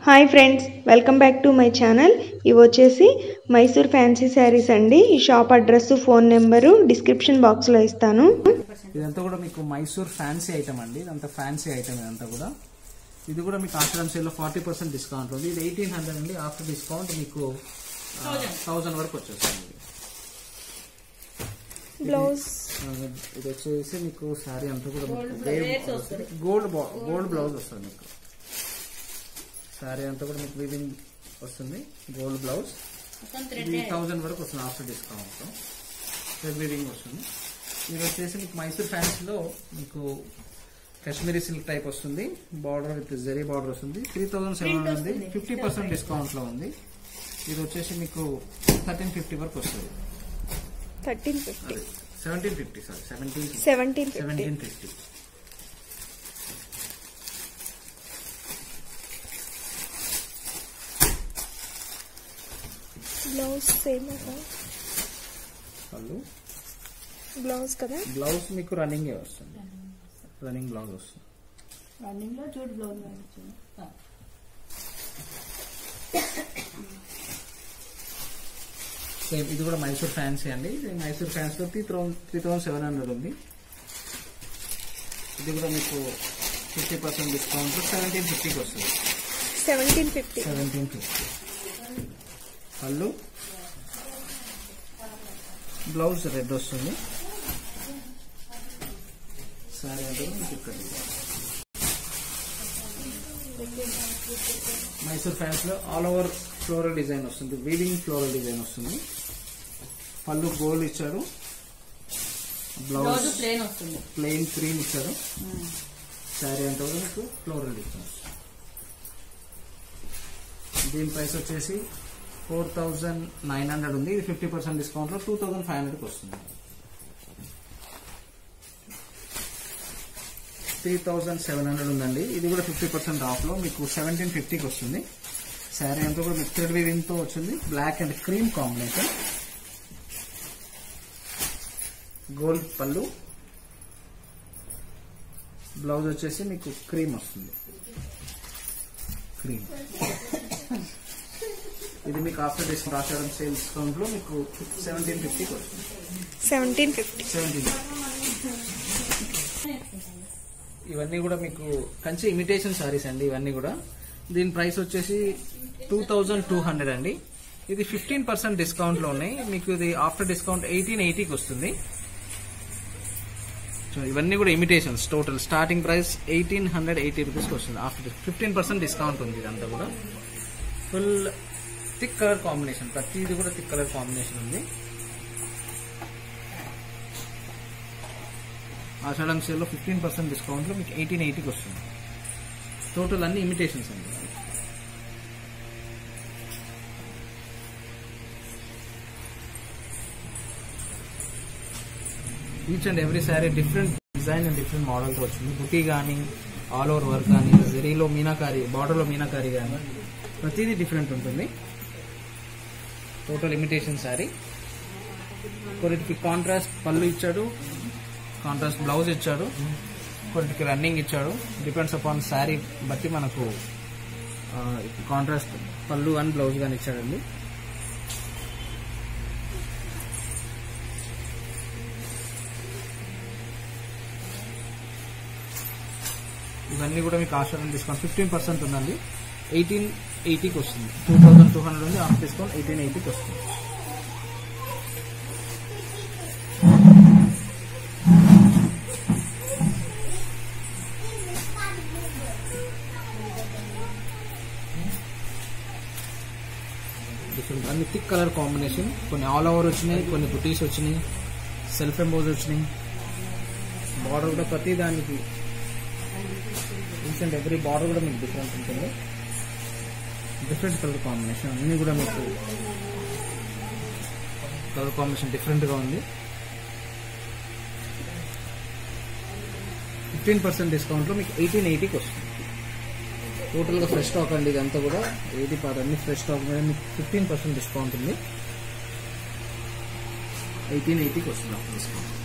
Hi friends welcome back to my channel ఇవి వచ్చేసి Mysore fancy sarees అండి ఈ shop address phone number description బాక్స్లో ఇస్తాను ఇదంతా కూడా మీకు మైసూర్ ఫ్యాన్సీ ఐటమ్ అండి ఇదంతా ఫ్యాన్సీ ఐటమ్ ఇదంతా కూడా ఇది కూడా మీకు ఆశ్రమ్ సేల్లో ఫార్టీ పర్సెంట్ డిస్కౌంట్ ఉంది ఇది ఎయిటీన్ హండ్రెడ్ అండి ఆఫ్టర్ డిస్కౌంట్ మీకు థౌజండ్ వరకు వచ్చేస్తుంది ఇది. బ్లౌజ్ ఆ, ఇది వచ్చేసి మీకు శారీ అంతా కూడా గోల్డ్ గోల్డ్ బ్లౌజ్ వస్తుంది మీకు శారీ అంతా కూడా మీకు వీవింగ్ వస్తుంది గోల్డ్ బ్లౌజ్ ఇది థౌజండ్ వరకు వస్తుంది ఆఫ్టర్ డిస్కౌంట్ థ్రెడ్ వీవింగ్ వస్తుంది ఇది వచ్చేసి మీకు మైసూర్ ఫ్యాన్స్లో మీకు కాశ్మీరీ సిల్క్ టైప్ వస్తుంది బార్డర్ విత్ జరీ బార్డర్ వస్తుంది త్రీ థౌసండ్ సెవెన్ హండ్రెడ్ ఉంది ఫిఫ్టీ పర్సెంట్ డిస్కౌంట్లో ఉంది ఇది వచ్చేసి మీకు థర్టీన్ ఫిఫ్టీ వరకు వస్తుంది thirteen fifty seventeen fifty sorry seventeen seventeen fifty seventeen fifty blouse same వాళ్ళు బ్లౌజ్ కదా బ్లౌజ్ మీకు రన్నింగ్ వస్తుంది రన్నింగ్ బ్లౌజ్ వస్తుంది రన్నింగ్ లో చూడు బ్లౌజ్ వేయించు. సేమ్ ఇది కూడా మైసూర్ ఫ్యాన్సీ అండి ఇది మైసూర్ ఫ్యాన్స్ లో three thousand three thousand seven hundred ఉంది ఇది కూడా మీకు ఫిఫ్టీ పర్సెంట్ డిస్కౌంట్ సెవెంటీన్ ఫిఫ్టీకి వస్తుంది సెవెంటీన్ ఫిఫ్టీ సెవెంటీన్ ఫిఫ్టీ పళ్ళు బ్లౌజ్ రెడ్ వస్తుంది సారీ అంటే మీకు ఇక్కడ మైసూర్ ఫ్యాన్స్ లో ఆల్ ఓవర్ ఫ్లోరల్ డిజైన్ వస్తుంది వీవింగ్ ఫ్లోరల్ డిజైన్ వస్తుంది పళ్ళు గోల్డ్ ఇచ్చారు బ్లౌజ్ బ్లౌజ్ ప్లేన్ వస్తుంది ప్లెయిన్ క్రీమ్ ఇచ్చారు శారీ అంటే కూడా మీకు ఫ్లోరల్ డిజైన్ దీని ప్రైస్ వచ్చేసి ఫోర్ థౌజండ్ నైన్ హండ్రెడ్ ఉంది ఇది ఫిఫ్టీ పర్సెంట్ డిస్కౌంట్ లో టూ థౌజండ్ ఫైవ్ హండ్రెడ్కి వస్తుంది త్రీ థౌజండ్ సెవెన్ హండ్రెడ్ ఉందండి ఇది కూడా ఫిఫ్టీ పర్సెంట్ ఆఫ్ లో మీకు సెవెంటీన్ ఫిఫ్టీకి వస్తుంది శారీ అంతా కూడా మీకు థ్రెడ్ వీవింగ్ తో వచ్చింది black and cream combination gold పళ్ళు బ్లౌజ్ వచ్చేసి మీకు క్రీమ్ వస్తుంది క్రీమ్ ఇది మీకు after discount Ashadham sale discount లో మీకు సెవెంటీన్ ఫిఫ్టీకి వస్తుంది సెవెంటీన్ ఫిఫ్టీ సెవెంటీన్ ఇవన్నీ కూడా మీకు కంచి ఇమిటేషన్ సారీస్ అండి ఇవన్నీ కూడా దీని ప్రైస్ వచ్చేసి టూ థౌజండ్ టూ హండ్రెడ్ అండి ఇది ఫిఫ్టీన్ పర్సెంట్ డిస్కౌంట్ లో ఉన్నాయి మీకు ఇది ఆఫ్టర్ డిస్కౌంట్ ఎయిటీన్ ఎయిటీకి వస్తుంది సో ఇవన్నీ కూడా imitations total starting price eighteen hundred eighty రూపీస్కి వస్తుంది ఆఫ్టర్ ఫిఫ్టీన్ పర్సెంట్ డిస్కౌంట్ ఉంది ఇదంతా కూడా ఫుల్ థిక్ కలర్ కాంబినేషన్ ప్రతిది కూడా థిక్ కలర్ కాంబినేషన్ ఉంది ఆషాఢం సేల్లో ఫిఫ్టీన్ పర్సెంట్ డిస్కౌంట్లో మీకు ఎయిటీన్ ఎయిటీకి వస్తుంది టోటల్ అన్ని ఇమిటేషన్స్ అండి each and every saree different design and different మోడల్తో వచ్చింది బుటీ కానీ ఆల్ ఓవర్ వర్క్ కానీ జరీలో మీనాకారి బార్డర్లో మీనాకారి కానీ ప్రతిదీ డిఫరెంట్ ఉంటుంది టోటల్ ఇమిటేషన్ శారీ కొన్నిటికి కాంట్రాస్ట్ పళ్ళు ఇచ్చాడు కాంట్రాస్ట్ బ్లౌజ్ ఇచ్చాడు కొన్నిటికి రన్నింగ్ ఇచ్చాడు డిపెండ్స్ అపాన్ శారీ బట్టి మనకు కాంట్రాస్ట్ పళ్ళు అండ్ బ్లౌజ్ కానీ ఇచ్చాడండి ఇవన్నీ కూడా మీకు ఆశ్చర్యం డిస్కౌంట్ ఫిఫ్టీన్ పర్సెంట్ ఉందండి ఎయిటీన్ ఎయిటీకి వస్తుంది టూ థౌసండ్ టూ హండ్రెడ్ ఉంది ఆఫ్ డిస్కౌంట్ ఎయిటీన్ ఎయిటీకి వస్తుంది డిఫరెంట్ అన్ని థిక్ కలర్ కాంబినేషన్ కొన్ని ఆల్ ఓవర్ వచ్చినాయి కొన్ని బుటీస్ వచ్చినాయి సెల్ఫ్ ఎంబోజ్ వచ్చినాయి బార్డర్ కూడా ప్రతి దానికి ఈచ్ అండ్ ఎవ్రీ బార్డర్ కూడా మీకు డిఫరెంట్ ఉంటుంది డిఫరెంట్ కలర్ కాంబినేషన్ అన్ని కూడా మీకు కలర్ కాంబినేషన్ డిఫరెంట్గా ఉంది ఫిఫ్టీన్ పర్సెంట్ డిస్కౌంట్లో మీకు ఎయిటీన్ ఎయిటీకి వస్తుంది టోటల్గా ఫ్రెష్ స్టాక్ అండి ఇదంతా కూడా ఏది పాత అన్ని ఫ్రెష్ స్టాక్ మీద మీకు ఫిఫ్టీన్ పర్సెంట్ డిస్కౌంట్ ఉంది ఎయిటీన్ ఎయిటీకి వస్తుంది డిస్కౌంట్